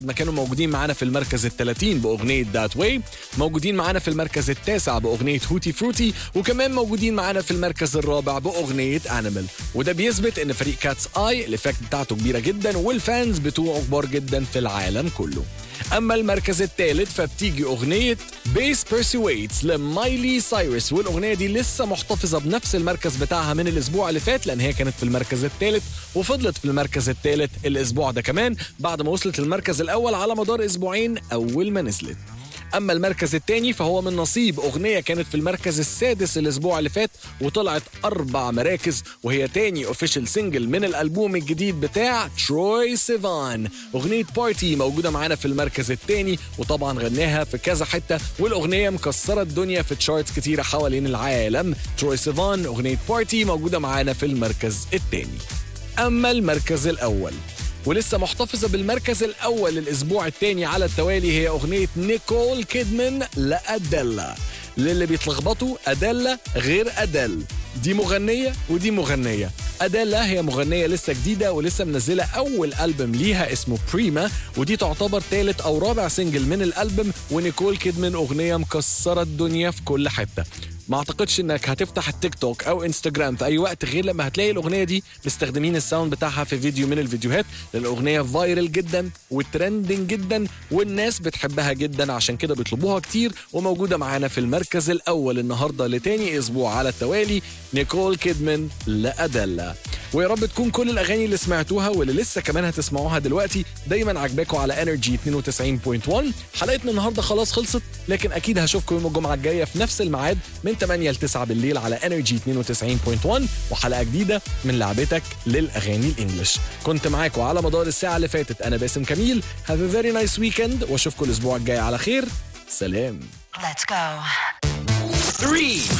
ما كانوا موجودين معانا في المركز ال 30 باغنيه ذات واي موجودين معانا في المركز التاسع باغنيه هوتي فروتي وكمان موجودين معانا في المركز الرابع باغنيه انيمال وده بيثبت ان فريق كاتس اي الايفكت بتاعته كبيره جدا والفانز بتوعه كبار جدا في العالم كله اما المركز الثالث فبتيجي اغنيه بيس بيرسويتس لمايلي سايرس والاغنيه دي لسه محتفظه بنفس المركز بتاعها من الاسبوع اللي فات لان هي كانت في المركز الثالث وفضلت في المركز الثالث الاسبوع ده كمان بعد ما وصلت للمركز الاول على مدار اسبوعين اول ما نزلت اما المركز الثاني فهو من نصيب اغنيه كانت في المركز السادس الاسبوع اللي فات وطلعت اربع مراكز وهي تاني اوفيشال سنجل من الالبوم الجديد بتاع تروي سيفان اغنيه بارتي موجوده معانا في المركز الثاني وطبعا غناها في كذا حته والاغنيه مكسره الدنيا في تشارتس كتيره حوالين العالم تروي سيفان اغنيه بارتي موجوده معانا في المركز الثاني اما المركز الاول ولسه محتفظة بالمركز الأول الأسبوع الثاني على التوالي هي أغنية نيكول كيدمان لأديلا للي بيتلخبطوا أديلا غير أدل دي مغنية ودي مغنية أديلا هي مغنية لسه جديدة ولسه منزلة أول ألبوم ليها اسمه بريما ودي تعتبر ثالث أو رابع سنجل من الألبوم ونيكول كيدمان أغنية مكسرة الدنيا في كل حتة ما اعتقدش انك هتفتح التيك توك او انستجرام في اي وقت غير لما هتلاقي الاغنيه دي مستخدمين الساوند بتاعها في فيديو من الفيديوهات لان الاغنيه فايرل جدا وترندنج جدا والناس بتحبها جدا عشان كده بيطلبوها كتير وموجوده معانا في المركز الاول النهارده لتاني اسبوع على التوالي نيكول كيدمان لاديلا ويا رب تكون كل الاغاني اللي سمعتوها واللي لسه كمان هتسمعوها دلوقتي دايما عجباكم على انرجي 92.1 حلقتنا النهارده خلاص خلصت لكن اكيد هشوفكم يوم الجمعه الجايه في نفس الميعاد من 8 ل 9 بالليل على انرجي 92.1 وحلقه جديده من لعبتك للاغاني الانجليش كنت معاكم على مدار الساعه اللي فاتت انا باسم كميل هاف ا فيري نايس ويكند واشوفكم الاسبوع الجاي على خير سلام Let's go. 3